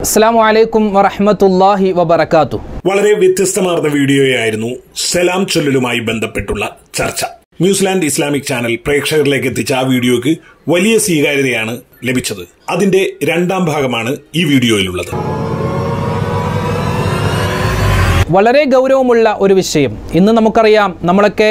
അസ്സാം വലൈക്കും വറഹമത്തല്ലാഹി വബർക്കാത്തു വളരെ വ്യത്യസ്തമാർന്ന വീഡിയോയായിരുന്നു സലാം ചൊല്ലലുമായി ബന്ധപ്പെട്ടുള്ള ചർച്ച ന്യൂസിലാൻഡ് ഇസ്ലാമിക് ചാനൽ പ്രേക്ഷകരിലേക്ക് എത്തിച്ച ആ വീഡിയോയ്ക്ക് വലിയ സ്വീകാര്യതയാണ് ലഭിച്ചത് അതിന്റെ രണ്ടാം ഭാഗമാണ് ഈ വീഡിയോയിലുള്ളത് വളരെ ഗൗരവമുള്ള ഒരു വിഷയം ഇന്ന് നമുക്കറിയാം നമ്മളൊക്കെ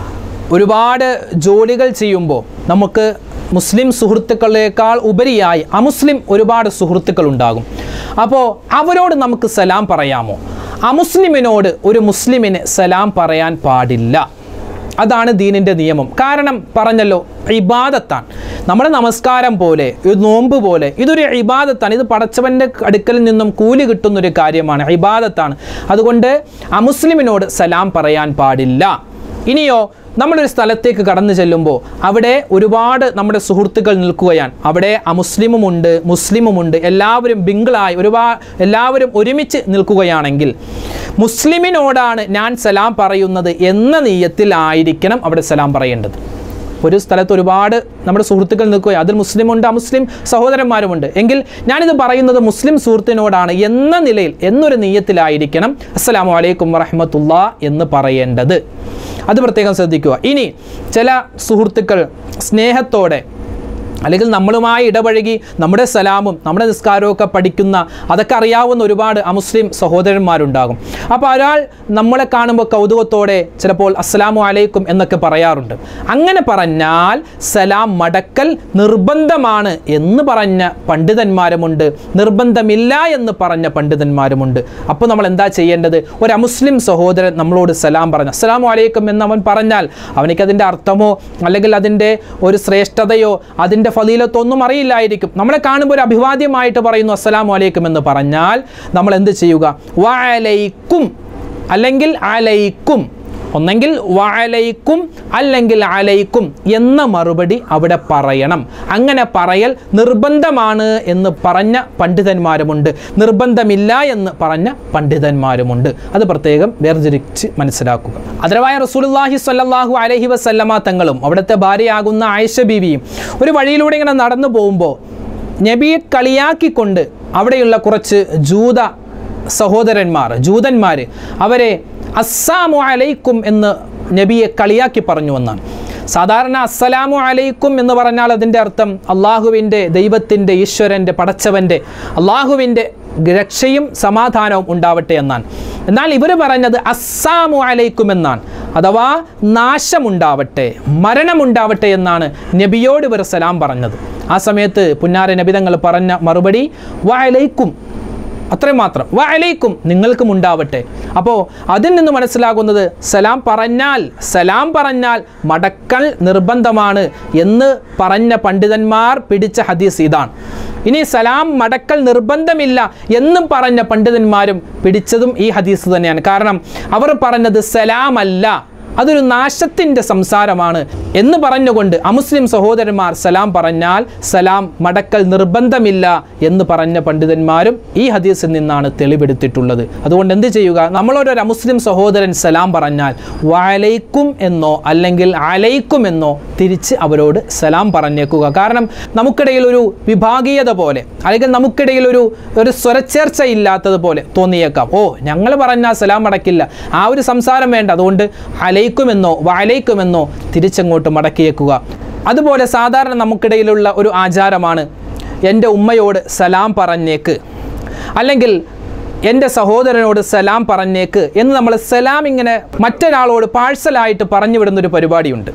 ഒരുപാട് ജോലികൾ ചെയ്യുമ്പോൾ നമുക്ക് മുസ്ലിം സുഹൃത്തുക്കളേക്കാൾ ഉപരിയായി അമുസ്ലിം ഒരുപാട് സുഹൃത്തുക്കൾ ഉണ്ടാകും അപ്പോൾ അവരോട് നമുക്ക് സലാം പറയാമോ അമുസ്ലിമിനോട് ഒരു മുസ്ലിമിന് സലാം പറയാൻ പാടില്ല അതാണ് ദീനിൻ്റെ നിയമം കാരണം പറഞ്ഞല്ലോ ഇബാദത്താണ് നമ്മുടെ നമസ്കാരം പോലെ ഒരു നോമ്പ് പോലെ ഇതൊരു ഇബാദത്താണ് ഇത് പടച്ചവൻ്റെ അടുക്കൽ നിന്നും കൂലി കിട്ടുന്ന ഒരു കാര്യമാണ് ഇബാദത്താണ് അതുകൊണ്ട് അമുസ്ലിമിനോട് സലാം പറയാൻ പാടില്ല ഇനിയോ നമ്മളൊരു സ്ഥലത്തേക്ക് കടന്നു ചെല്ലുമ്പോൾ അവിടെ ഒരുപാട് നമ്മുടെ സുഹൃത്തുക്കൾ നിൽക്കുകയാണ് അവിടെ അമുസ്ലിമുമുണ്ട് മുസ്ലിമുമുണ്ട് എല്ലാവരും ബിങ്കിളായി ഒരുപാട് എല്ലാവരും ഒരുമിച്ച് നിൽക്കുകയാണെങ്കിൽ മുസ്ലിമിനോടാണ് ഞാൻ സലാം പറയുന്നത് എന്ന നീയത്തിലായിരിക്കണം അവിടെ സലാം പറയേണ്ടത് ഒരു സ്ഥലത്ത് ഒരുപാട് നമ്മുടെ സുഹൃത്തുക്കൾ നിൽക്കുക അതിൽ മുസ്ലിമുണ്ട് അമുസ്ലിം സഹോദരന്മാരുമുണ്ട് എങ്കിൽ ഞാനിത് പറയുന്നത് മുസ്ലിം സുഹൃത്തിനോടാണ് എന്ന നിലയിൽ എന്നൊരു നീയത്തിലായിരിക്കണം അസ്സലാമു അലൈക്കും വറഹമത്തുള്ള എന്ന് പറയേണ്ടത് അത് പ്രത്യേകം ശ്രദ്ധിക്കുക ഇനി ചില സുഹൃത്തുക്കൾ സ്നേഹത്തോടെ അല്ലെങ്കിൽ നമ്മളുമായി ഇടപഴകി നമ്മുടെ സലാമും നമ്മുടെ നിസ്കാരവും ഒക്കെ പഠിക്കുന്ന അതൊക്കെ അറിയാവുന്ന ഒരുപാട് അമുസ്ലിം സഹോദരന്മാരുണ്ടാകും അപ്പോൾ ഒരാൾ നമ്മളെ കാണുമ്പോൾ കൗതുകത്തോടെ ചിലപ്പോൾ അസ്സലാമു അലൈക്കും എന്നൊക്കെ പറയാറുണ്ട് അങ്ങനെ പറഞ്ഞാൽ സലാം മടക്കൽ നിർബന്ധമാണ് എന്ന് പറഞ്ഞ പണ്ഡിതന്മാരുമുണ്ട് നിർബന്ധമില്ല എന്ന് പറഞ്ഞ പണ്ഡിതന്മാരുമുണ്ട് അപ്പോൾ നമ്മൾ എന്താ ചെയ്യേണ്ടത് ഒരു അമുസ്ലിം സഹോദരൻ നമ്മളോട് സലാം പറഞ്ഞു അസ്സലാമു അലൈക്കും എന്ന് അവൻ പറഞ്ഞാൽ അവനിക്ക് അതിൻ്റെ അർത്ഥമോ അല്ലെങ്കിൽ അതിൻ്റെ ഒരു ശ്രേഷ്ഠതയോ അതിൻ്റെ ഫലീലത്തൊന്നും അറിയില്ലായിരിക്കും നമ്മളെ കാണുമ്പോൾ ഒരു അഭിവാദ്യമായിട്ട് പറയുന്നു അസ്സലാമു അലൈക്കും എന്ന് പറഞ്ഞാൽ നമ്മൾ എന്ത് ചെയ്യുക വഅലൈക്കും അല്ലെങ്കിൽ അലൈക്കും ഒന്നെങ്കിൽ വഅലൈക്കും അല്ലെങ്കിൽ അലൈക്കും എന്ന മറുപടി അവിടെ പറയണം അങ്ങനെ പറയൽ നിർബന്ധമാണ് എന്ന് പറഞ്ഞ പണ്ഡിതന്മാരുമുണ്ട് നിർബന്ധമില്ല എന്ന് പറഞ്ഞ പണ്ഡിതന്മാരുമുണ്ട് അത് പ്രത്യേകം വേർതിരിച്ച് മനസ്സിലാക്കുക അതരവായ റസൂലുള്ളാഹി സ്വല്ലല്ലാഹു അലൈഹി വസല്ലമ തങ്ങളും അവിടുത്തെ ഭാര്യയാകുന്ന ആയിഷ ബീവിയും ഒരു വഴിയിലൂടെ ഇങ്ങനെ നടന്നു പോകുമ്പോൾ നബിയെ കളിയാക്കിക്കൊണ്ട് അവിടെയുള്ള കുറച്ച് ജൂത സഹോദരന്മാർ ജൂതന്മാർ അവരെ അസ്സാമു അലൈക്കും എന്ന് നബിയെ കളിയാക്കി പറഞ്ഞു എന്നാണ് സാധാരണ അസ്സലാമു അലൈക്കും എന്ന് പറഞ്ഞാൽ അതിൻ്റെ അർത്ഥം അള്ളാഹുവിൻ്റെ ദൈവത്തിൻ്റെ ഈശ്വരൻ്റെ പടച്ചവൻ്റെ അള്ളാഹുവിൻ്റെ രക്ഷയും സമാധാനവും ഉണ്ടാവട്ടെ എന്നാണ് എന്നാൽ ഇവർ പറഞ്ഞത് അസ്സാമു അലൈക്കും എന്നാണ് അഥവാ നാശമുണ്ടാവട്ടെ മരണമുണ്ടാവട്ടെ എന്നാണ് നബിയോട് ഇവർ സലാം പറഞ്ഞത് ആ സമയത്ത് പുന്നാര നബിതങ്ങൾ പറഞ്ഞ മറുപടി വഅലൈക്കും അത്രയും മാത്രം വഅലൈക്കും നിങ്ങൾക്കും ഉണ്ടാവട്ടെ അപ്പോൾ അതിൽ നിന്ന് മനസ്സിലാകുന്നത് സലാം പറഞ്ഞാൽ സലാം പറഞ്ഞാൽ മടക്കൽ നിർബന്ധമാണ് എന്ന് പറഞ്ഞ പണ്ഡിതന്മാർ പിടിച്ച ഹദീസ് ഇതാണ് ഇനി സലാം മടക്കൽ നിർബന്ധമില്ല എന്നും പറഞ്ഞ പണ്ഡിതന്മാരും പിടിച്ചതും ഈ ഹദീസ് തന്നെയാണ് കാരണം അവർ പറഞ്ഞത് സലാമല്ല അതൊരു നാശത്തിൻ്റെ സംസാരമാണ് എന്ന് പറഞ്ഞുകൊണ്ട് അമുസ്ലിം സഹോദരന്മാർ സലാം പറഞ്ഞാൽ സലാം മടക്കൽ നിർബന്ധമില്ല എന്ന് പറഞ്ഞ പണ്ഡിതന്മാരും ഈ ഹദീസിൽ നിന്നാണ് തെളിവെടുത്തിട്ടുള്ളത് അതുകൊണ്ട് എന്ത് ചെയ്യുക നമ്മളോടൊരു അമുസ്ലിം സഹോദരൻ സലാം പറഞ്ഞാൽ വലൈക്കും എന്നോ അല്ലെങ്കിൽ അലൈക്കും എന്നോ തിരിച്ച് അവരോട് സലാം പറഞ്ഞേക്കുക കാരണം നമുക്കിടയിൽ ഒരു വിഭാഗീയത പോലെ അല്ലെങ്കിൽ നമുക്കിടയിൽ ഒരു ഒരു സ്വരച്ചേർച്ച ഇല്ലാത്തതുപോലെ തോന്നിയേക്കാം ഓ ഞങ്ങൾ പറഞ്ഞാൽ സലാം അടക്കില്ല ആ ഒരു സംസാരം വേണ്ട അതുകൊണ്ട് അലൈക്കുമെന്നോ വലൈക്കുമെന്നോ തിരിച്ചങ്ങോട്ട് മടക്കിയേക്കുക അതുപോലെ സാധാരണ നമുക്കിടയിലുള്ള ഒരു ആചാരമാണ് എൻ്റെ ഉമ്മയോട് സലാം പറഞ്ഞേക്ക് അല്ലെങ്കിൽ എൻ്റെ സഹോദരനോട് സലാം പറഞ്ഞേക്ക് എന്ന് നമ്മൾ സലാം ഇങ്ങനെ മറ്റൊരാളോട് പാഴ്സലായിട്ട് പറഞ്ഞു വിടുന്നൊരു പരിപാടിയുണ്ട്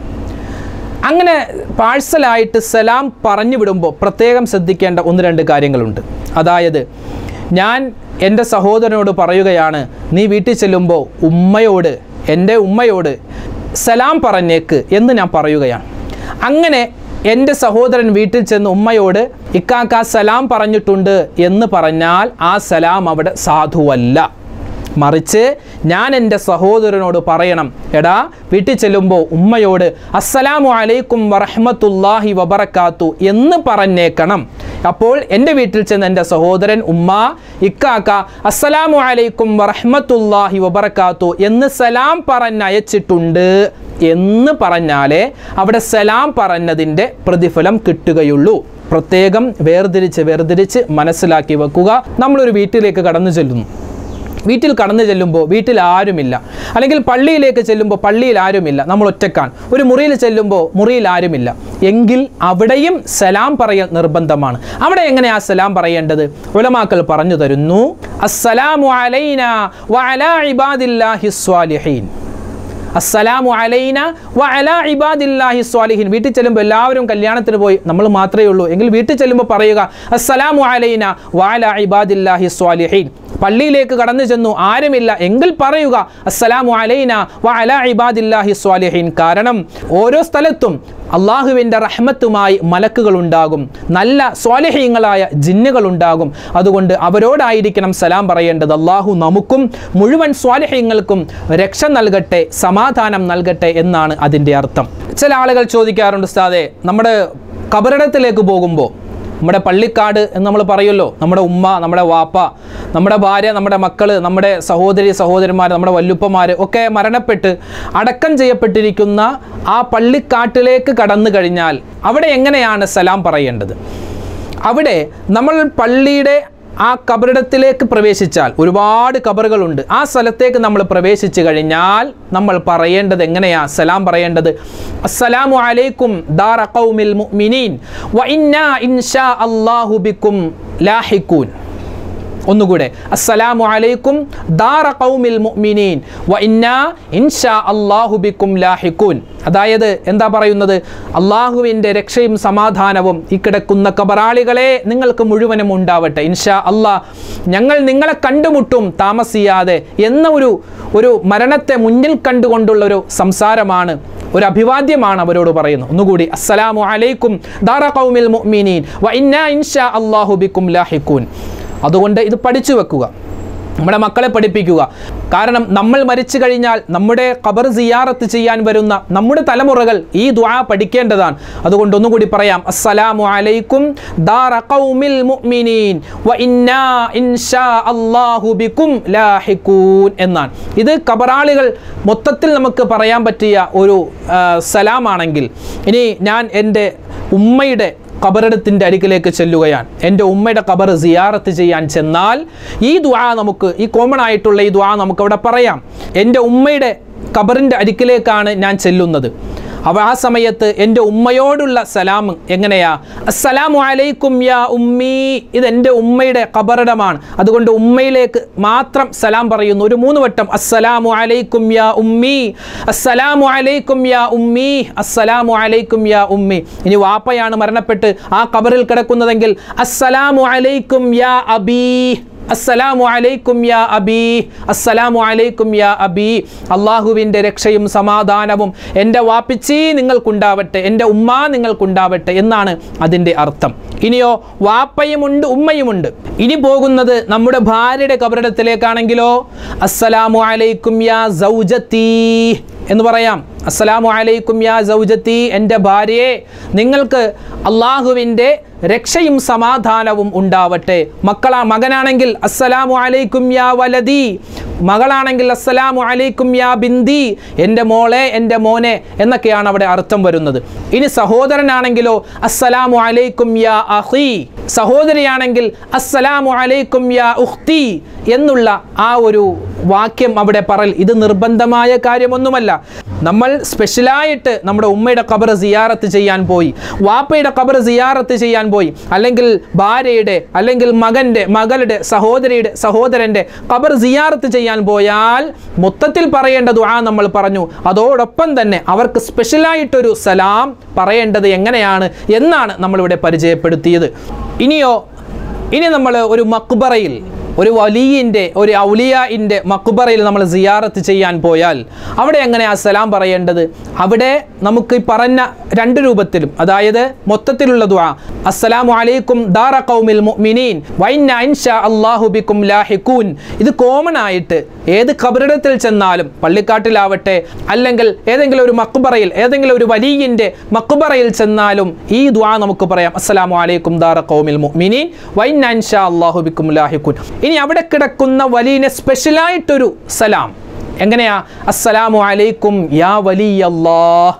അങ്ങനെ പാഴ്സലായിട്ട് സലാം പറഞ്ഞു വിടുമ്പോൾ പ്രത്യേകം ശ്രദ്ധിക്കേണ്ട ഒന്ന് രണ്ട് കാര്യങ്ങളുണ്ട് അതായത് ഞാൻ എൻ്റെ സഹോദരനോട് പറയുകയാണ് നീ വീട്ടിൽ ചെല്ലുമ്പോൾ ഉമ്മയോട് എൻ്റെ ഉമ്മയോട് സലാം പറഞ്ഞേക്ക് എന്ന് ഞാൻ പറയുകയാണ് അങ്ങനെ എൻ്റെ സഹോദരൻ വീട്ടിൽ ചെന്ന് ഉമ്മയോട് ഇക്കാക്ക സലാം പറഞ്ഞിട്ടുണ്ട് എന്ന് പറഞ്ഞാൽ ആ സലാം അവിടെ സാധുവല്ല മറിച്ച് ഞാൻ എൻ്റെ സഹോദരനോട് പറയണം എടാ വീട്ടിൽ ചെല്ലുമ്പോൾ ഉമ്മയോട് അസ്സലാമു അലൈക്കും വറഹ്മത്തുള്ളാഹി വബറക്കാത്തു എന്ന് പറഞ്ഞേക്കണം അപ്പോൾ എൻ്റെ വീട്ടിൽ ചെന്ന് എൻ്റെ സഹോദരൻ ഉമ്മ ഇക്കാക്ക അസ്സലാമു അലൈക്കും വറഹ്മത്തുള്ളാഹി വബറക്കാത്തു എന്ന് സലാം പറഞ്ഞയച്ചിട്ടുണ്ട് എന്ന് പറഞ്ഞാലേ അവിടെ സലാം പറഞ്ഞതിൻ്റെ പ്രതിഫലം കിട്ടുകയുള്ളൂ പ്രത്യേകം വേർതിരിച്ച് വേർതിരിച്ച് മനസ്സിലാക്കി വെക്കുക നമ്മളൊരു വീട്ടിലേക്ക് കടന്നു ചെല്ലുന്നു വീട്ടിൽ കടന്നു ചെല്ലുമ്പോൾ വീട്ടിൽ ആരുമില്ല അല്ലെങ്കിൽ പള്ളിയിലേക്ക് ചെല്ലുമ്പോൾ പള്ളിയിൽ ആരുമില്ല നമ്മൾ ഒറ്റക്കാണ് ഒരു മുറിയിൽ ചെല്ലുമ്പോൾ മുറിയിൽ ആരുമില്ല എങ്കിൽ അവിടെയും സലാം പറയൽ നിർബന്ധമാണ് അവിടെ എങ്ങനെയാ സലാം പറയേണ്ടത് ഉലമാക്കൾ പറഞ്ഞു തരുന്നു അസ്സലാമു അലൈന വഅലാ ഇബാദില്ലാഹി സ്വാലിഹീൻ അസ്സലാമു അലൈന വ അലാ ഇബാദില്ലാഹി സ്വാലിഹിൻ വീട്ടിൽ ചെല്ലുമ്പോൾ എല്ലാവരും കല്യാണത്തിന് പോയി നമ്മൾ മാത്രമേ ഉള്ളൂ എങ്കിൽ വീട്ടിൽ ചെല്ലുമ്പോൾ പറയുക അസ്സലാമു അലൈന വ അലാ ഇബാദില്ലാഹി സ്വാലിഹീൻ പള്ളിയിലേക്ക് കടന്നു ചെന്നു ആരുമില്ല എങ്കിൽ പറയുക അസ്സലാമു അലൈന വ അലാ ഇബാദില്ലാഹി സ്വാലിഹീൻ കാരണം ഓരോ സ്ഥലത്തും അള്ളാഹുവിൻ്റെ റഹ്മത്തുമായി മലക്കുകൾ ഉണ്ടാകും നല്ല സ്വാലിഹീങ്ങളായ ജിന്നുകൾ ഉണ്ടാകും അതുകൊണ്ട് അവരോടായിരിക്കണം സലാം പറയേണ്ടത് അള്ളാഹു നമുക്കും മുഴുവൻ സ്വാലിഹീങ്ങൾക്കും രക്ഷ നൽകട്ടെ സമാധാനം നൽകട്ടെ എന്നാണ് അതിൻ്റെ അർത്ഥം ചില ആളുകൾ ചോദിക്കാറുണ്ട് ഉസ്താദെ നമ്മുടെ കബറിടത്തിലേക്ക് പോകുമ്പോൾ നമ്മുടെ പള്ളിക്കാട് എന്ന് നമ്മൾ പറയുമല്ലോ നമ്മുടെ ഉമ്മ നമ്മുടെ വാപ്പ നമ്മുടെ ഭാര്യ നമ്മുടെ മക്കൾ നമ്മുടെ സഹോദരി സഹോദരന്മാർ നമ്മുടെ വല്ലുപ്പമാർ ഒക്കെ മരണപ്പെട്ട് അടക്കം ചെയ്യപ്പെട്ടിരിക്കുന്ന ആ പള്ളിക്കാട്ടിലേക്ക് കടന്നു കഴിഞ്ഞാൽ അവിടെ എങ്ങനെയാണ് സലാം പറയേണ്ടത് അവിടെ നമ്മൾ പള്ളിയുടെ ആ കബറിടത്തിലേക്ക് പ്രവേശിച്ചാൽ ഒരുപാട് കബറുകളുണ്ട് ആ സ്ഥലത്തേക്ക് നമ്മൾ പ്രവേശിച്ചു കഴിഞ്ഞാൽ നമ്മൾ പറയേണ്ടത് എങ്ങനെയാ സലാം പറയേണ്ടത് അസ്സലാമു അലൈക്കും ദാറ ഖൗമിൽ മുഅ്മിനീൻ വ ഇന്നാ ഇൻഷാ അല്ലാഹു ബിക്കും ലാഹിഖൂൻ ഒന്നുകൂടെ അസ്സലാമു അലൈക്കും ദാറ ഖൗമിൽ മുഅ്മിനീൻ വ ഇന്നാ ഇൻഷാ അല്ലാഹു ബിക്കും ലാഹിഖൂൻ അതായത് എന്താ പറയുന്നത് അള്ളാഹുവിൻ്റെ രക്ഷയും സമാധാനവും ഈ കിടക്കുന്ന കബറാളികളെ നിങ്ങൾക്ക് മുഴുവനും ഉണ്ടാവട്ടെ ഇൻഷാ അള്ളാഹ് ഞങ്ങൾ നിങ്ങളെ കണ്ടുമുട്ടും താമസിയാതെ എന്ന ഒരു ഒരു മരണത്തെ മുന്നിൽ കണ്ടുകൊണ്ടുള്ള ഒരു സംസാരമാണ് ഒരു അഭിവാദ്യമാണ് അവരോട് പറയുന്നത് ഒന്നുകൂടി അസ്സലാമു അലൈക്കും ദാറ ഖൗമിൽ മുഅ്മിനീൻ വ ഇന്നാ ഇൻഷാ അല്ലാഹു ബിക്കും ലാഹിഖൂൻ അതുകൊണ്ട് ഇത് പഠിച്ചു വെക്കുക നമ്മുടെ മക്കളെ പഠിപ്പിക്കുക കാരണം നമ്മൾ മരിച്ചു കഴിഞ്ഞാൽ നമ്മുടെ ഖബർ സിയാറത്ത് ചെയ്യാൻ വരുന്ന നമ്മുടെ തലമുറകൾ ഈ ദുആ പഠിക്കേണ്ടതാണ് അതുകൊണ്ട് ഒന്നുകൂടി പറയാം അസ്സലാമു അലൈക്കും ദാറ ഖൗമിൽ മുഅ്മിനീൻ വ ഇന്നാ ഇൻഷാ അല്ലാഹു ബിക്കും ലാഹിഖൂൻ എന്നാണ് ഇത് കബറാളികൾ മൊത്തത്തിൽ നമുക്ക് പറയാൻ പറ്റിയ ഒരു ആ, സലാമാണെങ്കിൽ ഇനി ഞാൻ എൻ്റെ ഉമ്മയുടെ ഖബറിടത്തിൻ്റെ അരികിലേക്ക് ചെല്ലുകയാണ് എൻ്റെ ഉമ്മയുടെ ഖബർ സിയാറത്ത് ചെയ്യാൻ ചെന്നാൽ ഈ ദ്വാ നമുക്ക് ഈ കോമൺ ആയിട്ടുള്ള ഈ ദ്വാ നമുക്ക് അവിടെ പറയാം എൻ്റെ ഉമ്മയുടെ ഖബറിൻ്റെ അരികിലേക്കാണ് ഞാൻ ചെല്ലുന്നത് അവ ആ സമയത്ത് എൻ്റെ ഉമ്മയോടുള്ള സലാം എങ്ങനെയാ അസ്സലാമു അലൈക്കും യാ ഉമ്മീ ഇത് എൻ്റെ ഉമ്മയുടെ ഖബറിടമാണ് അതുകൊണ്ട് ഉമ്മയിലേക്ക് മാത്രം സലാം പറയുന്നു ഒരു മൂന്ന് വട്ടം അസ്സലാമു അലൈക്കും യാ ഉമ്മീ അസ്സലാമു അലൈക്കും യാ ഉമ്മീ അസ്സലാമു അലൈക്കും യാ ഉമ്മി ഇനി വാപ്പയാണ് മരണപ്പെട്ട് ആ ഖബറിൽ കിടക്കുന്നതെങ്കിൽ അസ്സലാമു അലൈക്കും യാ അബീ അസ്സലാമു അലൈക്കും യാ അബീ അസ്സലാമു അലൈക്കും യാ അബീ അള്ളാഹുവിൻ്റെ രക്ഷയും സമാധാനവും എൻ്റെ വാപ്പിച്ചി നിങ്ങൾക്കുണ്ടാവട്ടെ എൻ്റെ ഉമ്മ നിങ്ങൾക്കുണ്ടാവട്ടെ എന്നാണ് അതിൻ്റെ അർത്ഥം ഇനിയോ വാപ്പയുമുണ്ട് ഉമ്മയുമുണ്ട് ഇനി പോകുന്നത് നമ്മുടെ ഭാര്യയുടെ കബറിടത്തിലേക്കാണെങ്കിലോ അസ്സലാമു അലൈക്കും യാ സൗജത്തീ എന്ന് പറയാം അസ്സലാമു അലൈക്കും യാ സൗജത്തി എൻ്റെ ഭാര്യയെ നിങ്ങൾക്ക് അള്ളാഹുവിൻ്റെ രക്ഷയും സമാധാനവും ഉണ്ടാവട്ടെ മക്കളാ മകനാണെങ്കിൽ അസ്സലാമു അലൈക്കും യാ വലതി മകളാണെങ്കിൽ അസ്സലാമു അലൈക്കും യാ ബിന്ദി എൻ്റെ മോളെ എൻ്റെ മോനെ എന്നൊക്കെയാണ് അവിടെ അർത്ഥം വരുന്നത് ഇനി സഹോദരനാണെങ്കിലോ അസ്സലാമു അലൈക്കും യാ അഹി സഹോദരിയാണെങ്കിൽ അസ്സലാമു അലൈക്കും യാ ഉഖ്തി എന്നുള്ള ആ ഒരു വാക്യം അവിടെ പറൽ ഇത് നിർബന്ധമായ കാര്യമൊന്നുമല്ല നമ്മൾ സ്പെഷ്യലായിട്ട് നമ്മുടെ ഉമ്മയുടെ ഖബർ സിയാറത്ത് ചെയ്യാൻ പോയി വാപ്പയുടെ ഖബർ സിയാറത്ത് ചെയ്യാൻ പോയി അല്ലെങ്കിൽ ഭാര്യയുടെ അല്ലെങ്കിൽ മകൻ്റെ മകളുടെ സഹോദരിയുടെ സഹോദരൻ്റെ ഖബർ സിയാറത്ത് ചെയ്യാൻ പോയാൽ മൊത്തത്തിൽ പറയേണ്ട ദുആ നമ്മൾ പറഞ്ഞു അതോടൊപ്പം തന്നെ അവർക്ക് സ്പെഷ്യലായിട്ടൊരു സലാം പറയേണ്ടത് എങ്ങനെയാണ് എന്നാണ് നമ്മളിവിടെ പരിചയപ്പെടുത്തിയത് ഇനിയോ ഇനി നമ്മൾ ഒരു മക്ബറയിൽ ഒരു വലിയൻ്റെ ഒരു ഔലിയായിൻ്റെ മക്ബറയിൽ നമ്മൾ സിയാറത്ത് ചെയ്യാൻ പോയാൽ അവിടെ എങ്ങനെയാ സലാം പറയേണ്ടത് അവിടെ നമുക്ക് ഈ പറഞ്ഞ രണ്ട് രൂപത്തിലും അതായത് മൊത്തത്തിലുള്ള ദുആ അസ്സലാമു അലൈക്കും ദാറ ഖൗമിൽ മുഅ്മിനീൻ വൈന്ന ഇൻഷാ അല്ലാഹു ബിക്കും ലാഹിഖൂൻ ഇത് കോമൺ ആയിട്ട് ഏത് ഖബറിടത്തിൽ ചെന്നാലും പള്ളിക്കാട്ടിലാവട്ടെ അല്ലെങ്കിൽ ഏതെങ്കിലും ഒരു മക്ബറയിൽ ഏതെങ്കിലും ഒരു വലിയൻ്റെ മക്ബറയിൽ ചെന്നാലും ഈ ദുആ നമുക്ക് പറയാം അസ്സലാമു അലൈക്കും ദാറ ഖൗമിൽ മുഅ്മിനീൻ വൈന്ന ഇൻഷാ അല്ലാഹു ബിക്കും ലാഹിഖൂൻ ഇനി അവിടെ കിടക്കുന്ന വലിയനെ സ്പെഷ്യലായിട്ടൊരു സലാം എങ്ങനെയാ അസ്സലാമു അലൈക്കും യാ വലിയല്ലാഹ്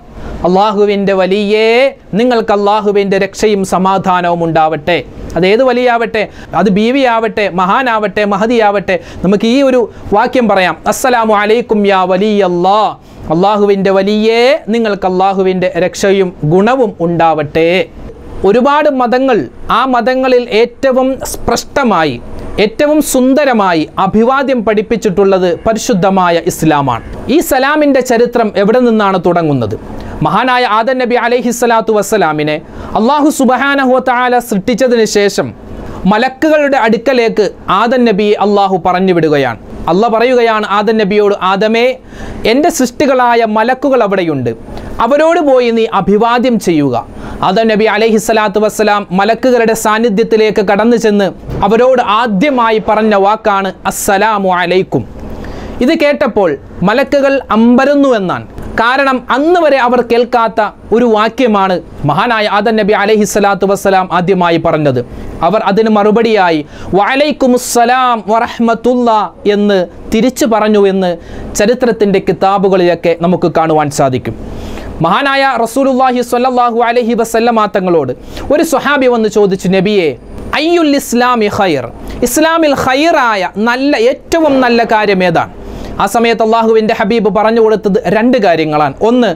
അള്ളാഹുവിൻ്റെ വലിയേ നിങ്ങൾക്ക് അള്ളാഹുവിൻ്റെ രക്ഷയും സമാധാനവും ഉണ്ടാവട്ടെ അത് ഏത് വലിയാവട്ടെ അത് ബീവിയാവട്ടെ മഹാനാവട്ടെ മഹതിയാവട്ടെ നമുക്ക് ഈ ഒരു വാക്യം പറയാം അസ്സലാമു അലൈക്കും യാ വലിയല്ലാ അള്ളാഹുവിൻ്റെ വലിയേ നിങ്ങൾക്ക് അള്ളാഹുവിൻ്റെ രക്ഷയും ഗുണവും ഉണ്ടാവട്ടെ ഒരുപാട് മതങ്ങൾ ആ മതങ്ങളിൽ ഏറ്റവും സ്പഷ്ടമായി ഏറ്റവും സുന്ദരമായി അഭിവാദ്യം പഠിപ്പിച്ചിട്ടുള്ളത് പരിശുദ്ധമായ ഇസ്ലാമാണ് ഈ സലാമിൻ്റെ ചരിത്രം എവിടെ നിന്നാണ് തുടങ്ങുന്നത് മഹാനായ ആദൻ നബി അലൈഹിസ്സലാത്തു വസ്സലാമിനെ അള്ളാഹു സുബഹാനഹു താല സൃഷ്ടിച്ചതിന് ശേഷം മലക്കുകളുടെ അടുക്കലേക്ക് ആദൻ നബിയെ അള്ളാഹു പറഞ്ഞു വിടുകയാണ് അല്ല പറയുകയാണ് ആദൻ നബിയോട് ആദമേ എൻ്റെ സൃഷ്ടികളായ മലക്കുകൾ അവിടെയുണ്ട് അവരോട് പോയി നീ അഭിവാദ്യം ചെയ്യുക ആദം നബി അലൈഹി സ്വലാത്തു വസ്സലാം മലക്കുകളുടെ സാന്നിധ്യത്തിലേക്ക് കടന്നു ചെന്ന് അവരോട് ആദ്യമായി പറഞ്ഞ വാക്കാണ് അസ്സലാമു അലൈക്കും ഇത് കേട്ടപ്പോൾ മലക്കുകൾ അമ്പരന്നു എന്നാണ് കാരണം അന്ന് വരെ അവർ കേൾക്കാത്ത ഒരു വാക്യമാണ് മഹാനായ ആദൻ നബി അലൈഹി സ്വലാത്തു വസ്സലാം ആദ്യമായി പറഞ്ഞത് അവർ അതിന് മറുപടിയായി വലൈക്കുമുസ്സലാം വറഹ്മത്തുള്ള എന്ന് തിരിച്ചു പറഞ്ഞു എന്ന് ചരിത്രത്തിൻ്റെ കിതാബുകളിലൊക്കെ നമുക്ക് കാണുവാൻ സാധിക്കും മഹാനായ റസൂലുല്ലാഹി സ്വല്ലല്ലാഹു അലൈഹി വസല്ലമ തങ്ങളോട് ഒരു സ്വഹാബി വന്ന് ചോദിച്ചു നബിയെ അയ്യുൽ ഇസ്ലാമി ഖൈർ ഇസ്ലാമിൽ ഖൈറായ നല്ല ഏറ്റവും നല്ല കാര്യം ഏതാണ് ആ സമയത്ത് അള്ളാഹുവിൻ്റെ ഹബീബ് പറഞ്ഞു കൊടുത്തത് രണ്ട് കാര്യങ്ങളാണ് ഒന്ന്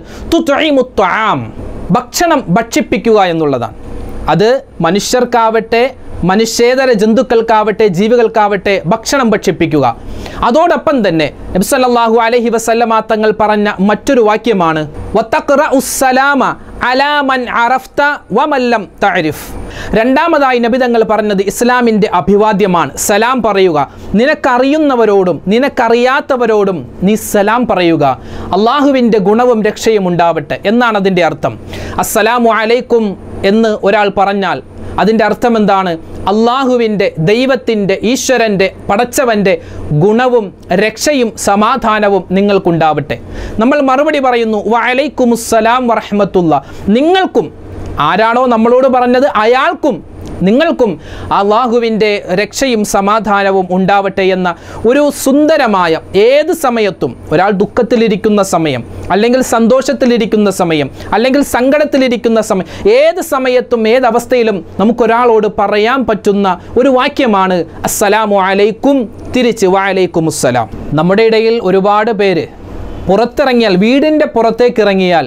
തുത്വം ഭക്ഷണം ഭക്ഷിപ്പിക്കുക എന്നുള്ളതാണ് അത് മനുഷ്യർക്കാവട്ടെ മനുഷ്യേതര ജന്തുക്കൾക്കാവട്ടെ ജീവികൾക്കാവട്ടെ ഭക്ഷണം ഭക്ഷിപ്പിക്കുക അതോടൊപ്പം തന്നെ നബ്സല്ലാഹു അലഹി വസല്ലമ തങ്ങൾ പറഞ്ഞ മറ്റൊരു വാക്യമാണ് വത്തഖ്റ ഉസ്സലാമ അലാമൻ അറഫ്ത വമല്ലം തഅരിഫ് രണ്ടാമതായി നബി തങ്ങൾ പറഞ്ഞത് ഇസ്ലാമിൻ്റെ അഭിവാദ്യമാണ് സലാം പറയുക നിനക്കറിയുന്നവരോടും നിനക്കറിയാത്തവരോടും നീ സലാം പറയുക അള്ളാഹുവിൻ്റെ ഗുണവും രക്ഷയും ഉണ്ടാവട്ടെ എന്നാണ് അതിൻ്റെ അർത്ഥം അസ്സലാമു അലൈക്കും എന്ന് ഒരാൾ പറഞ്ഞാൽ അതിൻ്റെ അർത്ഥം എന്താണ് അള്ളാഹുവിൻ്റെ ദൈവത്തിൻ്റെ ഈശ്വരൻ്റെ പടച്ചവൻ്റെ ഗുണവും രക്ഷയും സമാധാനവും നിങ്ങൾക്കുണ്ടാവട്ടെ നമ്മൾ മറുപടി പറയുന്നു വലൈക്കുമുസ്സലാം വറഹമത്തുള്ള നിങ്ങൾക്കും ആരാണോ നമ്മളോട് പറഞ്ഞത് അയാൾക്കും നിങ്ങൾക്കും അള്ളാഹുവിൻ്റെ രക്ഷയും സമാധാനവും ഉണ്ടാവട്ടെ എന്ന ഒരു സുന്ദരമായ ഏത് സമയത്തും ഒരാൾ ദുഃഖത്തിലിരിക്കുന്ന സമയം അല്ലെങ്കിൽ സന്തോഷത്തിലിരിക്കുന്ന സമയം അല്ലെങ്കിൽ സങ്കടത്തിലിരിക്കുന്ന സമയം ഏത് സമയത്തും ഏതവസ്ഥയിലും നമുക്കൊരാളോട് പറയാൻ പറ്റുന്ന ഒരു വാക്യമാണ് അസ്സലാമു അലൈക്കും തിരിച്ച് വലൈക്കും അസ്സലാം നമ്മുടെ ഇടയിൽ ഒരുപാട് പേര് പുറത്തിറങ്ങിയാൽ വീടിൻ്റെ പുറത്തേക്ക് ഇറങ്ങിയാൽ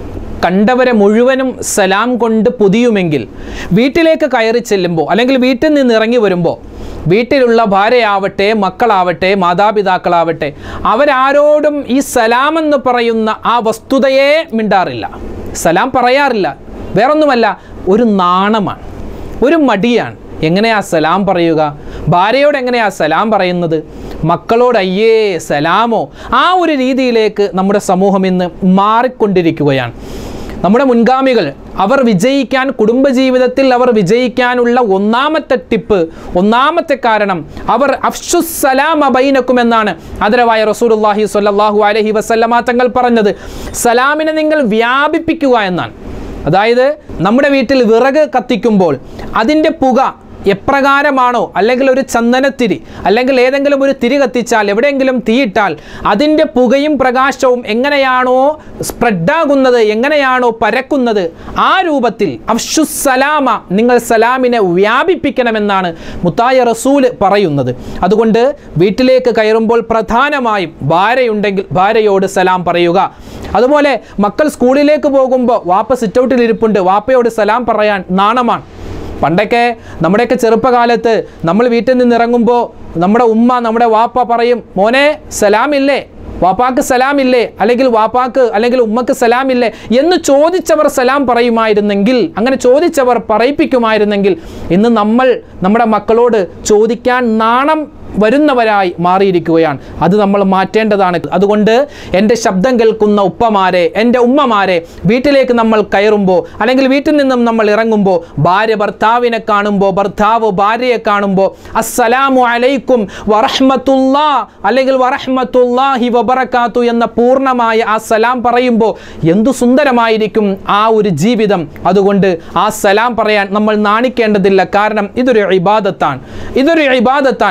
കണ്ടവരെ മുഴുവനും സലാം കൊണ്ട് പൊതിയുമെങ്കിൽ വീട്ടിലേക്ക് കയറി ചെല്ലുമ്പോൾ അല്ലെങ്കിൽ വീട്ടിൽ നിന്ന് ഇറങ്ങി വരുമ്പോൾ വീട്ടിലുള്ള ഭാര്യയാവട്ടെ മക്കളാവട്ടെ മാതാപിതാക്കളാവട്ടെ അവരാരോടും ഈ സലാം എന്ന് പറയുന്ന ആ വസ്തുതയെ മിണ്ടാറില്ല സലാം പറയാറില്ല വേറൊന്നുമല്ല ഒരു നാണമാണ് ഒരു മടിയാണ് എങ്ങനെയാ സലാം പറയുക ഭാര്യയോട് എങ്ങനെയാ സലാം പറയുന്നത് മക്കളോട് അയ്യേ സലാമോ ആ ഒരു രീതിയിലേക്ക് നമ്മുടെ സമൂഹം ഇന്ന് മാറിക്കൊണ്ടിരിക്കുകയാണ് നമ്മുടെ മുൻഗാമികൾ അവർ വിജയിക്കാൻ കുടുംബജീവിതത്തിൽ അവർ വിജയിക്കാനുള്ള ഒന്നാമത്തെ ടിപ്പ് ഒന്നാമത്തെ കാരണം അവർ അഫ്ഷുസലാം അബൈനക്കും എന്നാണ് ആദരവായ റസൂലുള്ളാഹി സ്വല്ലല്ലാഹു അലൈഹി വസല്ലമ തങ്ങൾ പറഞ്ഞത് സലാമിനെ നിങ്ങൾ വ്യാപിപ്പിക്കുക എന്നാണ് അതായത് നമ്മുടെ വീട്ടിൽ വിറക് കത്തിക്കുമ്പോൾ അതിൻ്റെ പുക എപ്രകാരമാണോ അല്ലെങ്കിൽ ഒരു ചന്ദനത്തിരി അല്ലെങ്കിൽ ഏതെങ്കിലും ഒരു തിരി കത്തിച്ചാൽ എവിടെയെങ്കിലും തീയിട്ടാൽ അതിൻ്റെ പുകയും പ്രകാശവും എങ്ങനെയാണോ സ്പ്രെഡാകുന്നത് എങ്ങനെയാണോ പരക്കുന്നത് ആ രൂപത്തിൽ അഫ്ഷുസലാമ നിങ്ങൾ സലാമിനെ വ്യാപിപ്പിക്കണമെന്നാണ് മുത്തായ റസൂല് പറയുന്നത് അതുകൊണ്ട് വീട്ടിലേക്ക് കയറുമ്പോൾ പ്രധാനമായും ഭാര്യയുണ്ടെങ്കിൽ ഭാര്യയോട് സലാം പറയുക അതുപോലെ മക്കൾ സ്കൂളിലേക്ക് പോകുമ്പോൾ വാപ്പ സിറ്റൗട്ടിൽ ഇരിപ്പുണ്ട് വാപ്പയോട് സലാം പറയാൻ നാണമാണ് പണ്ടൊക്കെ നമ്മുടെയൊക്കെ ചെറുപ്പകാലത്ത് നമ്മൾ വീട്ടിൽ നിന്ന് ഇറങ്ങുമ്പോൾ നമ്മുടെ ഉമ്മ നമ്മുടെ വാപ്പ പറയും മോനെ സലാമില്ലേ വാപ്പാക്ക് സലാമില്ലേ അല്ലെങ്കിൽ വാപ്പാക്ക് അല്ലെങ്കിൽ ഉമ്മക്ക് സലാമില്ലേ എന്ന് ചോദിച്ചവർ സലാം പറയുമായിരുന്നെങ്കിൽ അങ്ങനെ ചോദിച്ചവർ പറയിപ്പിക്കുമായിരുന്നെങ്കിൽ ഇന്ന് നമ്മൾ നമ്മുടെ മക്കളോട് ചോദിക്കാൻ നാണം വരുന്നവരായി മാറിയിരിക്കുകയാണ് അത് നമ്മൾ മാറ്റേണ്ടതാണ് അതുകൊണ്ട് എൻ്റെ ശബ്ദം കേൾക്കുന്ന ഉപ്പമാരെ എൻ്റെ ഉമ്മമാരെ വീട്ടിലേക്ക് നമ്മൾ കയറുമ്പോൾ അല്ലെങ്കിൽ വീട്ടിൽ നിന്നും നമ്മൾ ഇറങ്ങുമ്പോൾ ഭാര്യ ഭർത്താവിനെ കാണുമ്പോൾ ഭർത്താവ് ഭാര്യയെ കാണുമ്പോൾ അസ്സലാമു അലൈക്കും വറഹ്മത്തുല്ലാ അല്ലെങ്കിൽ വറഹ്മത്തുല്ലാഹി വബറക്കാത്തു എന്ന പൂർണ്ണമായ ആ സലാം പറയുമ്പോൾ എന്തു സുന്ദരമായിരിക്കും ആ ഒരു ജീവിതം അതുകൊണ്ട് ആ സലാം പറയാൻ നമ്മൾ നാണിക്കേണ്ടതില്ല കാരണം ഇതൊരു ഇബാദത്താണ് ഇതൊരു ഇബാദത്താണ് നാളെ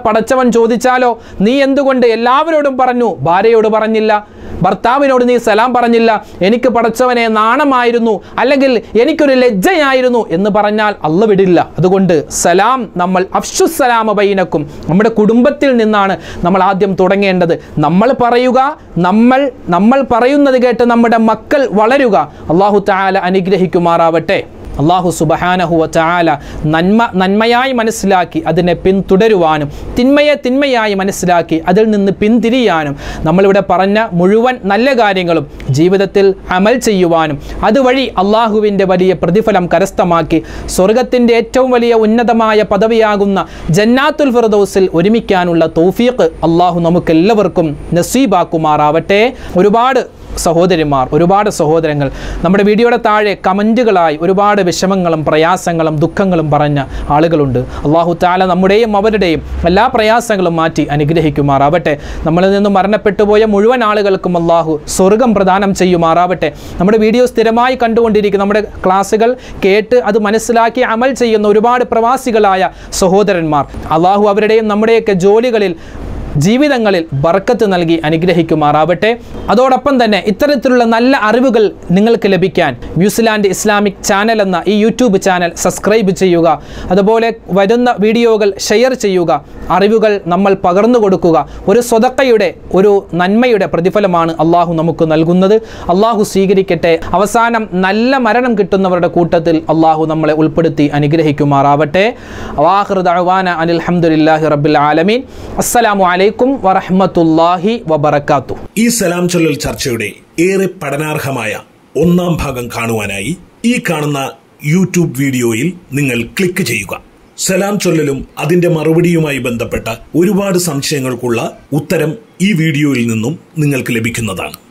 പടച്ചവൻ ചോദിച്ചാലോ നീ എന്തുകൊണ്ട് എല്ലാവരോടും പറഞ്ഞു ഭാര്യയോട് പറഞ്ഞില്ല ഭർത്താവിനോട് നീ സലാം പറഞ്ഞില്ല എനിക്ക് പടച്ചവനെ നാണമായിരുന്നു അല്ലെങ്കിൽ എനിക്കൊരു ലജ്ജയായിരുന്നു എന്ന് പറഞ്ഞാൽ അല്ല വിടില്ല അതുകൊണ്ട് സലാം നമ്മൾ അഫ്ഷുസലാമ ബൈനക്കും നമ്മുടെ കുടുംബത്തിൽ നിന്നാണ് നമ്മൾ ആദ്യം തുടങ്ങേണ്ടത് നമ്മൾ പറയുക നമ്മൾ നമ്മൾ പറയുന്നത് കേട്ട് നമ്മുടെ മക്കൾ വളരുക അള്ളാഹു താല അനുഗ്രഹിക്കുമാറാവട്ടെ അള്ളാഹു സുബഹാനഹുവ ചാല നന്മ നന്മയായി മനസ്സിലാക്കി അതിനെ പിന്തുടരുവാനും തിന്മയെ തിന്മയായി മനസ്സിലാക്കി അതിൽ നിന്ന് പിന്തിരിയാനും നമ്മളിവിടെ പറഞ്ഞ മുഴുവൻ നല്ല കാര്യങ്ങളും ജീവിതത്തിൽ അമൽ ചെയ്യുവാനും അതുവഴി അള്ളാഹുവിൻ്റെ വലിയ പ്രതിഫലം കരസ്ഥമാക്കി സ്വർഗത്തിൻ്റെ ഏറ്റവും വലിയ ഉന്നതമായ പദവിയാകുന്ന ജന്നാത്തുൽ ഫിറദൗസിൽ ഒരുമിക്കാനുള്ള തൗഫീഖ് അള്ളാഹു നമുക്കെല്ലാവർക്കും നസീബാക്കുമാറാവട്ടെ ഒരുപാട് സഹോദരിമാർ ഒരുപാട് സഹോദരങ്ങൾ നമ്മുടെ വീഡിയോയുടെ താഴെ കമൻറ്റുകളായി ഒരുപാട് വിഷമങ്ങളും പ്രയാസങ്ങളും ദുഃഖങ്ങളും പറഞ്ഞ ആളുകളുണ്ട് അള്ളാഹു താല നമ്മുടെയും അവരുടെയും എല്ലാ പ്രയാസങ്ങളും മാറ്റി അനുഗ്രഹിക്കുമാറാവട്ടെ നമ്മളിൽ നിന്നും മരണപ്പെട്ടു പോയ മുഴുവൻ ആളുകൾക്കും അള്ളാഹു സ്വർഗം പ്രദാനം ചെയ്യുമാറാവട്ടെ നമ്മുടെ വീഡിയോ സ്ഥിരമായി കണ്ടുകൊണ്ടിരിക്കുന്ന നമ്മുടെ ക്ലാസ്സുകൾ കേട്ട് അത് മനസ്സിലാക്കി അമൽ ചെയ്യുന്ന ഒരുപാട് പ്രവാസികളായ സഹോദരന്മാർ അള്ളാഹു അവരുടെയും നമ്മുടെയൊക്കെ ജോലികളിൽ ജീവിതങ്ങളിൽ ബർക്കത്ത് നൽകി അനുഗ്രഹിക്കുമാറാവട്ടെ അതോടൊപ്പം തന്നെ ഇത്തരത്തിലുള്ള നല്ല അറിവുകൾ നിങ്ങൾക്ക് ലഭിക്കാൻ ന്യൂസിലാൻഡ് ഇസ്ലാമിക് ചാനൽ എന്ന ഈ യൂട്യൂബ് ചാനൽ സബ്സ്ക്രൈബ് ചെയ്യുക അതുപോലെ വരുന്ന വീഡിയോകൾ ഷെയർ ചെയ്യുക അറിവുകൾ നമ്മൾ പകർന്നു കൊടുക്കുക ഒരു സ്വതക്കയുടെ ഒരു നന്മയുടെ പ്രതിഫലമാണ് അള്ളാഹു നമുക്ക് നൽകുന്നത് അള്ളാഹു സ്വീകരിക്കട്ടെ അവസാനം നല്ല മരണം കിട്ടുന്നവരുടെ കൂട്ടത്തിൽ അള്ളാഹു നമ്മളെ ഉൾപ്പെടുത്തി അനുഗ്രഹിക്കുമാറാവട്ടെ വാഹൃദ് അവാന അനിൽ ഹംദുലില്ലാഹി റബ്ബിൽ ആലമീൻ അസ്സലാമു അലൈക്കും വറഹ്മത്തുള്ളാഹി വബറകാത്തു ഈ സലാം ചൊല്ലൽ ചർച്ചയുടെ ഏറെ പഠനാർഹമായ ഒന്നാം ഭാഗം കാണുവാനായി ഈ കാണുന്ന യൂട്യൂബ് വീഡിയോയിൽ നിങ്ങൾ ക്ലിക്ക് ചെയ്യുക സലാം ചൊല്ലലും അതിന്റെ മറുപടിയുമായി ബന്ധപ്പെട്ട ഒരുപാട് സംശയങ്ങൾക്കുള്ള ഉത്തരം ഈ വീഡിയോയിൽ നിന്നും നിങ്ങൾക്ക് ലഭിക്കുന്നതാണ്